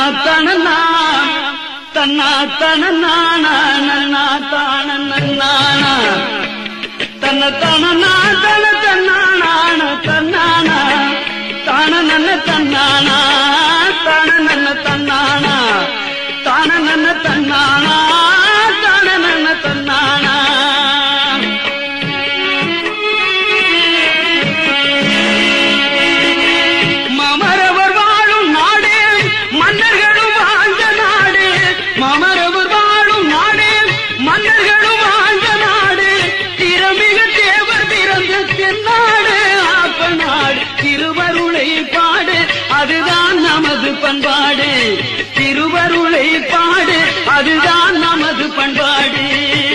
தனனா தன்னா தனநானா நன்னா தான நன்னானா தன்ன தனனா தன தன்னானான தன்னானா தான நன்ன தன்னானா தான நன்ன தன்னானா தான நன்ன தன்னானா தான நன்ன தன்னானா மமரவர் வாழும் நாடே மன்னர்களும் வாழ்ந்த நாடு மமரவர் வாழும் நாடே மன்னர்களும் வாழ்ந்த நாடு திறமிக தேவர் பிறந்த தென்னாடு ஆப்ப நாடு திருவருளை பாடு அதுதான் நமது பண்பாடு திருவருளை பாடு அதுதான் நமது பண்பாடு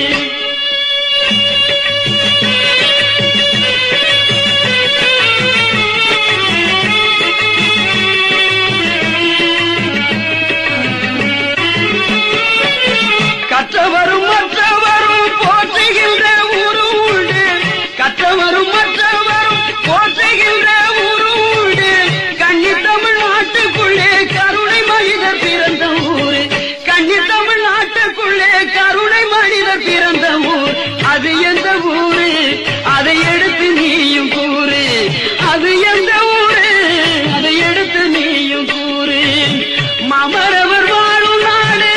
கற்றவரும் மற்றவரும் போற்றுகின்ற ஊரு உண்டு கற்றவரும் மற்றவரும் போற்றுகின்ற ஊரு உண்டு கன்னி தமிழ்நாட்டுக்குள்ளே கருணை மனிதர் பிறந்த ஊரு கன்னி தமிழ்நாட்டுக்குள்ளே கருணை மனிதர் பிறந்த ஊர் அது எந்த ஊரு அதை எடுத்து நீயும் கூறு அது எந்த ஊரு அதை எடுத்து நீயும் கூறு மமரவர் வாழும் நாடு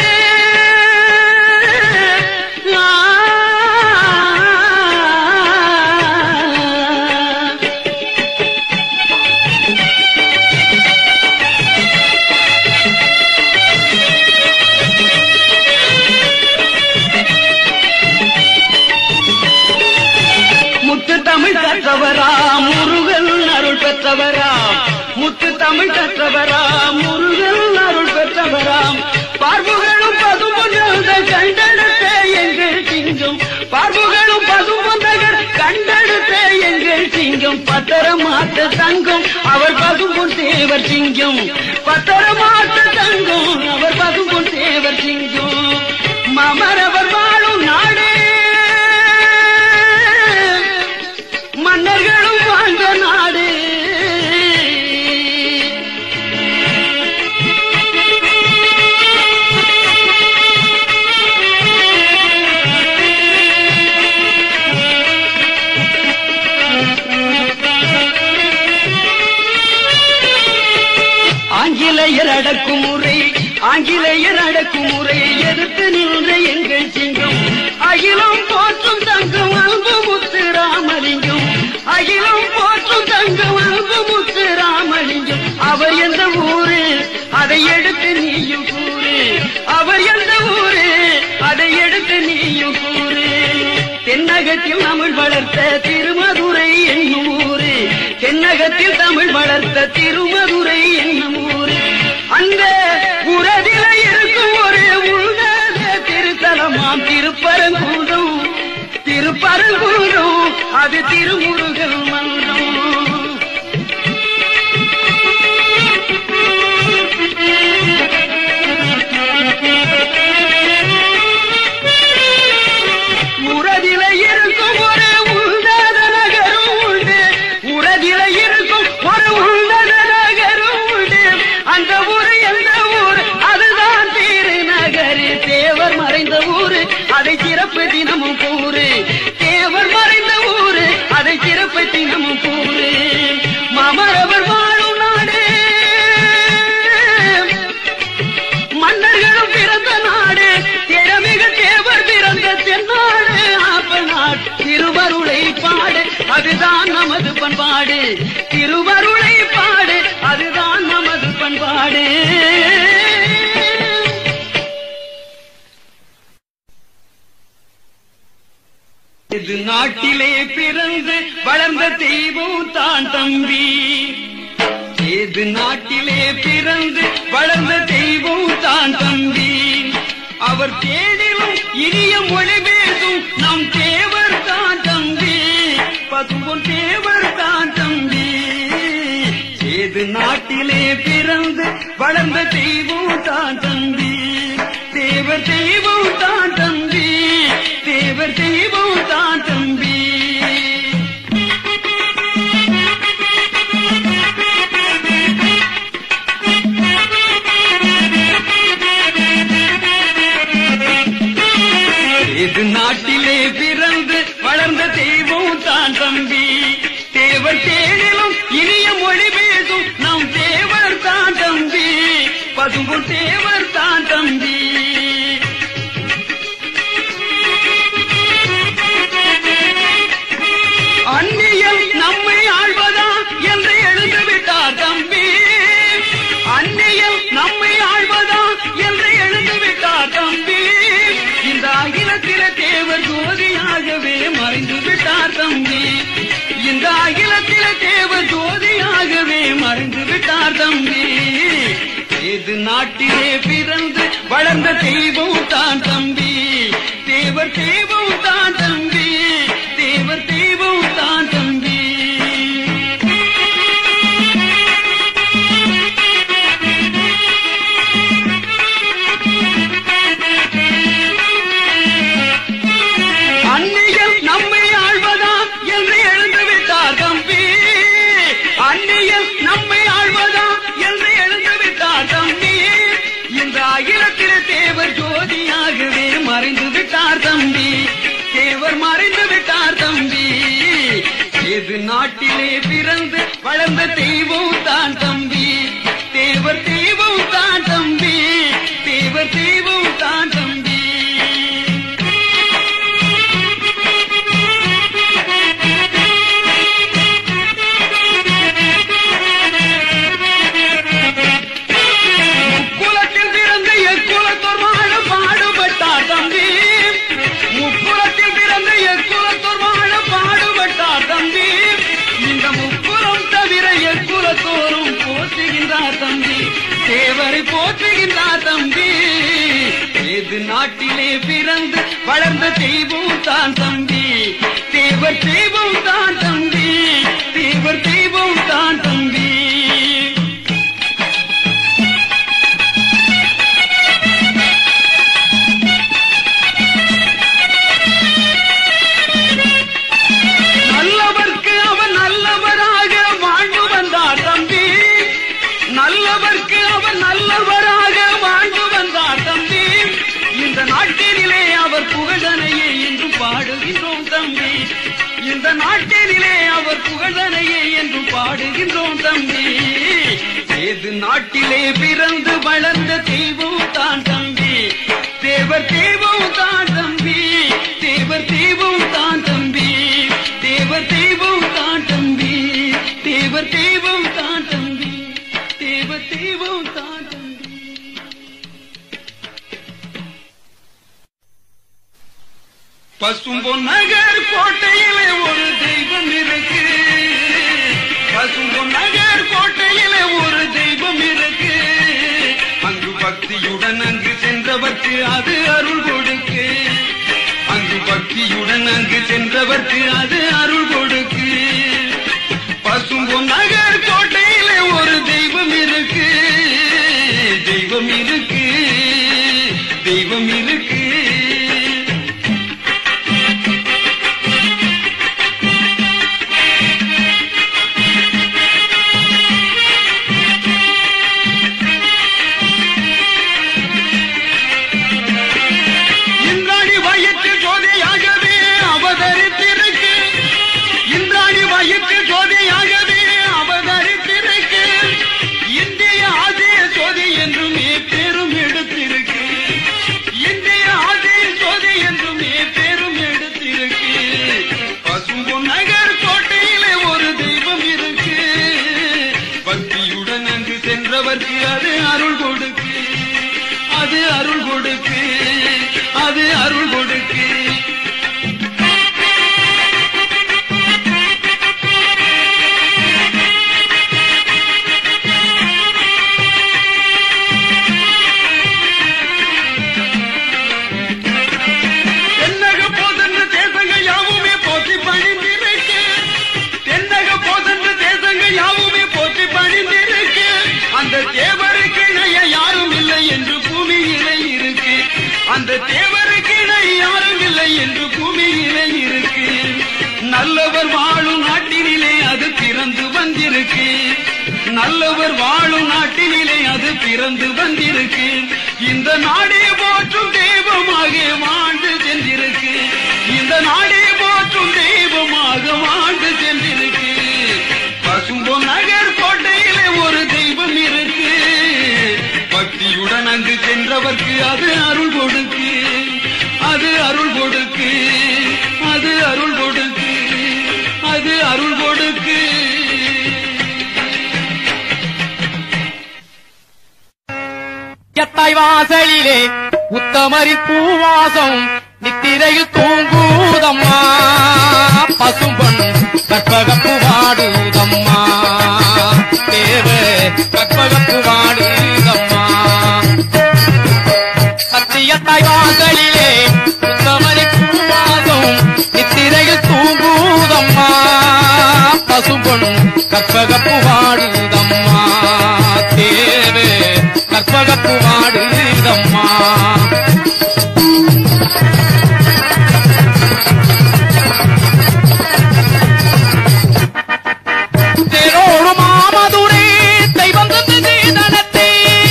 முத்து தமிழ் கற்றவராம் முருகன் அருள் பெற்றவராம் முத்து தமிழ் கற்றவராம் முருகன் அருள் பெற்றவராம் பார்வுகளும் பதுமொன்ற கண்டெடுத்த எங்கள் சிங்கம் பார்வுகளும் பதுமொன்றகர் கண்டெடுத்த எங்கள் சிங்கம் பத்தரமாட்ட தங்கம் அவர் பதும்பொன் தேவர் சிங்கம் பத்தரமாட்ட தங்கம் அவர் பதும்பொன் தேவர் சிங்கம் மமரவர் வாழும் நாடே மன்னர்களும் வாழ்ந்த நாடு ஆங்கிலேயர் அடக்கும் முறை ஆங்கிலேயர் அடக்கும் முறையை எதிர்த்து நின்ற எங்கள் சிங்கம் அகிலம் போற்றும் தங்கம் அன்பு முத்து ராமலிங்கம் அகிலம் போற்றும் தங்கம் அன்பு முத்து ராமலிங்கம் அவர் எந்த ஊரு அதை எடுத்து நீயும் கூறு அவர் எந்த ஊரு அதை எடுத்து நீயும் கூறு தென்னகத்தில் தமிழ் வளர்த்த திருமதுரை என்னும் ஊரு தென்னகத்தில் தமிழ் வளர்த்த திருமதுரை என்னும் ஊரு அந்த உறவில இருக்கும் ஒரு உள்நாத திருத்தலமாம் திருப்பரங்குன்றம் திருப்பரங்குன்றம் அது திருமுருகன் மன்றம் உறதில இருக்கும் ஒரு உள்நாத நகரும் உண்டு உறதில இருக்கும் ஒரு உள்நாத நகரும் உண்டு அந்த ஊரு எந்த ஊர் அதுதான் திருநகரு தேவர் மறைந்த ஊரு அதை சிறப்பு தினமும் கூறு தேவர் மறைந்த ஊரு அதை சிறப்பு தினமும் கூறு மாமரவர் வாழும் நாடு மன்னர்களும் பிறந்த நாடு திறமிக தேவர் பிறந்த தென்னாடு ஆப்ப நாடு திருவருளை பாடு அதுதான் நமது பண்பாடு திருவருளை பாடு அதுதான் நமது பண்பாடு இது நாட்டிலே பிறந்து வளர்ந்த தெய்வம் தான் தம்பி ஏது நாட்டிலே பிறந்து வளர்ந்த தெய்வம் தான் தம்பி அவர் தேடிலும் இனிய மொழி பேசும் நம் தேவர் தான் தம்பி பசும்பொன் தேவர் தான் தம்பி ஏது நாட்டிலே பிறந்து வளர்ந்த தெய்வம் தான் தம்பி தேவர் தெய்வம் தான் தம்பி தேவர் தெய்வம் தான் தம்பி தம்பி தேவர் தேனிலும் இனிய மொழி பேசும் நம் தேவர் தான் தம்பி பசும்பொன் தேவர் தான் தம்பி அந்நியம் நம்மை ஆழ்வதா என்று எழுந்து விட்டார் தம்பி அந்நியம் நம்மை ஆழ்வதா என்று எழுந்து விட்டார் தம்பி இந்த அகிலத்தில தேவர் ஜோதியாகவே மறைந்து விட்டார் தம்பி இந்த அகிலத்தில தேவர் ஜோதியாகவே மறைந்து விட்டார் தம்பி ஏது நாட்டிலே பிறந்து வளர்ந்த தெய்வம் தான் தம்பி தேவர் தெய்வம் தான் தம்பி தேவர் தெய்வம் தான் தம்பி அந்நியம் நம்மை ஆழ்வதா என்று எழுந்து விட்டார் தம்பி அந்நியம் நம்மை ஆழ்வதா என்று எழுந்து விட்டார் தம்பி இந்த அகிலத்தில தேவர் ஜோதியாகவே மறைந்து விட்டார் தம்பி தேவர் மறைந்து விட்டார் தம்பி எது நாட்டிலே பிறந்து வளர்ந்த தெய்வம் தான் தம்பி தேவர் தெய்வம் தான் தம்பி தேவர் தெய்வம் தான் தம்பி முக்குலத்தில் பிறந்த எக்குலத்தோர் வாழ பாடுபட்டார் தம்பி முக்குலத்தில் பிறந்த எக்குலத்தோர் வாழ பாடுபட்டார் தம்பி இந்த முக்குலம் தவிர எக்குலத்தோறும் போற்றுகின்றார் தம்பி தேவரை போற்றுகின்றார் தம்பி ஏது நாட்டிலே பிறந்து வளர்ந்த தெய்வம் தான் தம்பி தேவர் தெய்வம் தான் தம்பி தேவர் தெய்வம் தான் தம்பி நல்லவர்க்கு அவன் நல்லவராக வாழ்ந்து வந்தார் தம்பி நல்லவர்க்கு அவன் நல்லவராக வாழ்ந்து வந்தார் தம்பி இந்த நாட்டினிலே அவர் புகழனையே என்று பாடுகின்றோம் தம்பி இந்த நாட்டினிலே அவர் புகழனையே என்று பாடுகின்றோம் தம்பி ஏது நாட்டிலே பிறந்து வளர்ந்த தெய்வம் தான் தம்பி தேவர் தெய்வம் தான் தம்பி தேவர் தெய்வம் தான் தம்பி தேவர் தெய்வம் தான் தம்பி தேவர் தெய்வம் தான் தம்பி தேவர் தெய்வம் தான் தம்பி பசும்பொன் நகர் கோட்டையிலே ஒரு தெய்வம் இருக்கு பசும்பொன் நகர் கோட்டையிலே ஒரு தெய்வம் இருக்கு அங்கு பக்தியுடன் அங்கு சென்றவர்க்கு அது அருள் கொடுக்கு அங்கு பக்தியுடன் அங்கு சென்றவர்க்கு அது அருள் கொடுக்கு பசும்பொன் நகர் கோட்டையிலே ஒரு தெய்வம் இருக்கு தெய்வம் இருக்கு தெய்வம் இருக்கு இந்திராணி வயிற்று ஜோதியாகவே அவதரித்திருக்கு இந்திராணி வயிற்று ஜோதியாகவே அவதரித்திருக்கு இந்திய ஆதிய ஜோதி என்றுமே பெரும் எடுத்திருக்கு இந்திய ஆதிய ஜோதி என்றுமே பெரும் எடுத்திருக்கு பசும்பொன் நகர் கோட்டையிலே ஒரு தெய்வம் இருக்கு பக்தியுடன் அங்கு சென்றவர்க்கு அது அருள் கொடுக்கு அது அருள் கொடுக்கு அது அருள் கொடுக்கு தென்னக போதென்று தேசங்கள் யாவுமே போற்றி பணிந்திருக்கு தென்னக போதென்று தேசங்கள் யாவுமே போற்றி பணிந்திருக்கு அந்த தேவருக்கு இணைய யாரும் இல்லை என்று பூமியிலே இருக்கு அந்த தேவருக்கு இணை யாரும் இல்லை என்று பூமியிலே இருக்கு நல்லவர் வாழும் நாட்டினிலே அது பிறந்து வந்திருக்கு நல்லவர் வாழும் நாட்டினிலே அது பிறந்து வந்திருக்கு இந்த நாடே போற்றும் தெய்வமாக வாழ்ந்து சென்றிருக்கு இந்த நாடே போற்றும் தெய்வமாக வாழ்ந்து அது அருள் கொடுக்கு அது அருள் கொடுக்கு அது அருள் கொடுக்கு அது அருள் கொடுக்கு எத்தாய் வாசலிலே உத்தமரி பூவாசம் நித்திரையில் தூங்குதம்மா பசும்பொன் கற்பகப்பு வாடுதம்மா தேவ கற்பகப்பு வாடுதம்மா சத்தியத்தாய் வாசலிலே உத்தமரி பூவாசம் நித்திரையில் தூங்குதம்மா பசும்பொன் கற்பகப்பு வாடுதம்மா தேவே கற்பகப்பு வாடுதம்மா தேரோடு மாமதுரே தெய்வம் தந்து சீதனத்தே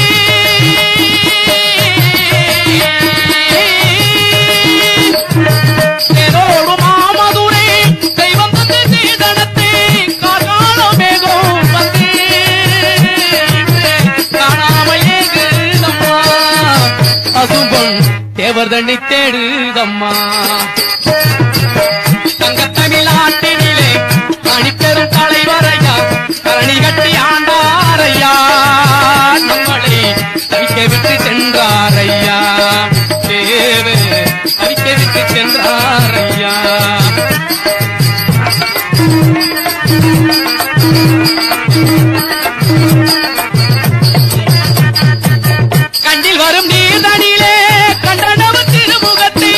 தேரோடு மாமதுரே தெய்வம் தந்து சீதனத்தே காகால மேகம் வந்து காணாமல் ஏகுதம்மா பசும்பொன் தேவர் தண்ணி தேடுதம்மா தங்க தமிழ்நாட்டினிலே அணிப்பெரும் தலைவரையா கரணி கட்டி ஆண்டாரையா நம்மளை தவிக்க விட்டு சென்றாரையா தேவே தவிக்க விட்டு சென்றாரையா கண்டில் வரும் நீர்தனிலே கண்டனவ திருமுகத்தே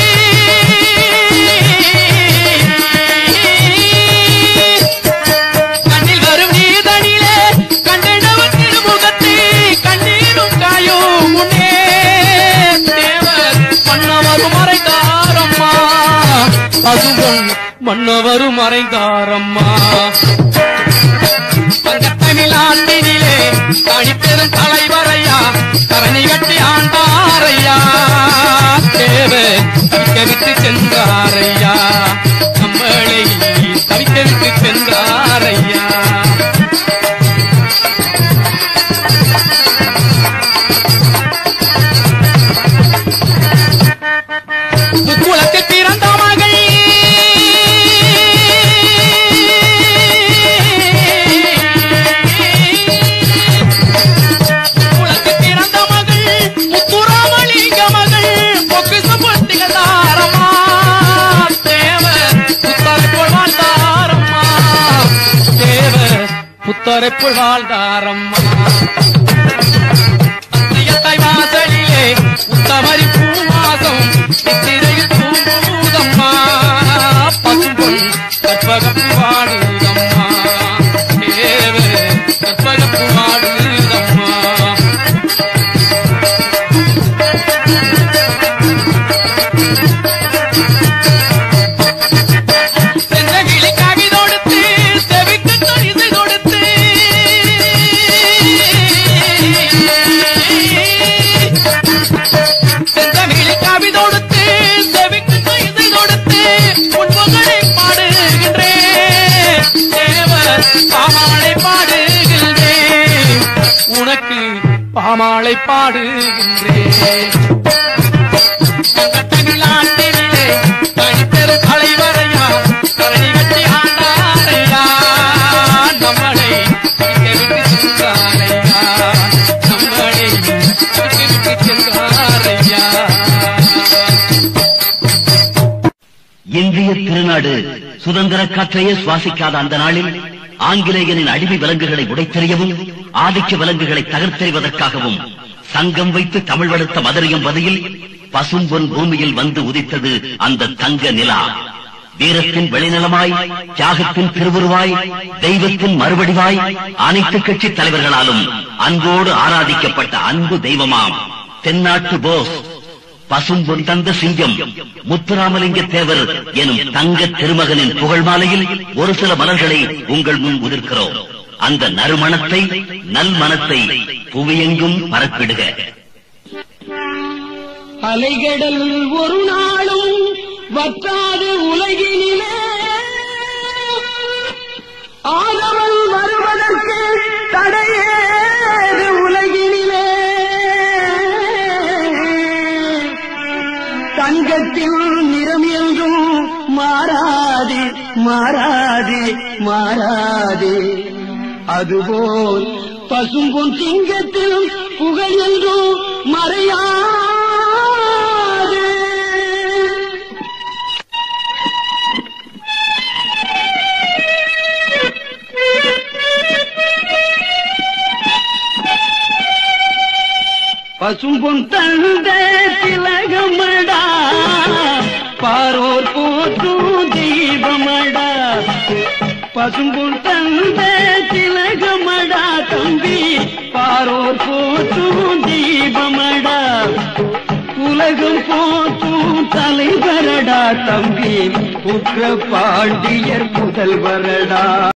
கண்ணில் வரும் நீர்தனிலே கண்டனவ திருமுகத்தே கண்ணீரும் காயும் முன்னே தேவர் மன்னவரும் மறைந்தாரம்மா பசும்பொன் மன்னவரும் மறைந்தாரம்மா தமிழ்நாட்டினிலே தனிப்பெரும் தலைவரையா தரணி கட்டி ஆண்டாரையா தேவ தவிக்க விட்டு சென்றாரையா நம்மளை தவிக்க விட்டு சென்றாரையா முக்குளத்தில் பிறந்த மகள் முக்குளத்தில் பிறந்த மகள் முத்துராமலிங்க மகள் பொக்கிச பொட்டிகளாரம்மா தேவ புத்தரை போல் வாழ்ந்தாரம்மா தேவ புத்தரை போல் வாழ்ந்தாரம்மா சத்தியத்தாய் வாசலிலே உத்தமரி பூவாசம் நித்திரையில் தூங்குதம்மா பசும்பொன் கற்பகப்பு வாடுதம்மா தேவ கற்பகப்பு வாடுதம்மா செந்தகிளி கவி தொடுத்து செவிக்கு தொழிது கொடுத்து செந்தமிழ் கவி தொடுத்து செவிக்கு தொழிது கொடுத்து உண்மைகளை பாடுகின்றேன் தேவ பாமாலை பாடுகின்றேன் உனக்கு பாமாலை பாடுகின்றேன் தமிழ்நாட்டிலே தனிப்பெரும் தலைவரையா தரணி கட்டி ஆண்டாரையா நம்மளை இங்கே விட்டு சென்றாரையா நம்மளை விட்டு விட்டு சென்றாரையா இந்திய திருநாடு சுதந்திர காற்றையே சுவாசிக்காத அந்த நாளில் ஆங்கிலேயனின் அடிமை விலங்குகளை உடைத்தெறியவும் ஆதிக்க விலங்குகளை தகர்த்தெறிவதற்காகவும் சங்கம் வைத்து தமிழ் வளர்த்த மதுரையும் வதியில் பசும்பொன் பூமியில் வந்து உதித்தது அந்த தங்க நிலா வீரத்தின் வெளிநிலமாய் தியாகத்தின் திருவுருவாய் தெய்வத்தின் மறுவடிவாய் அனைத்து கட்சி தலைவர்களாலும் அன்போடு ஆராதிக்கப்பட்ட அன்பு தெய்வமாம் தென்னாட்டு போஸ் பசும்பொன் தந்த சிங்கம் முத்துராமலிங்க தேவர் எனும் தங்க திருமகனின் புகழ் மாலையில் ஒரு சில மலர்களை உங்கள் முன் உதிர்க்கிறோம் அந்த நறுமணத்தை நல் மனத்தை புவியெங்கும் பரப்பிடுக அலைகடல் ஒரு நாளும் வற்றாது உலகினிலே ஆதவன் வருவதற்கு தடையேது உலகினிலே மாறாதே மாறாதே அதுபோல் பசும்பொன் சிங்கத்திலும் புகழ் என்றும் மறையாதே பசும்பொன் தந்த திலகமடா பாரோர் போற்றும் தெய்வமடா பசும்பொன் தந்த திலகமடா தம்பி பாரோர் போற்றும் தெய்வமடா உலகம் போற்றும் தலைவரடா தம்பி புற்ற பாண்டியர் முதல்வரடா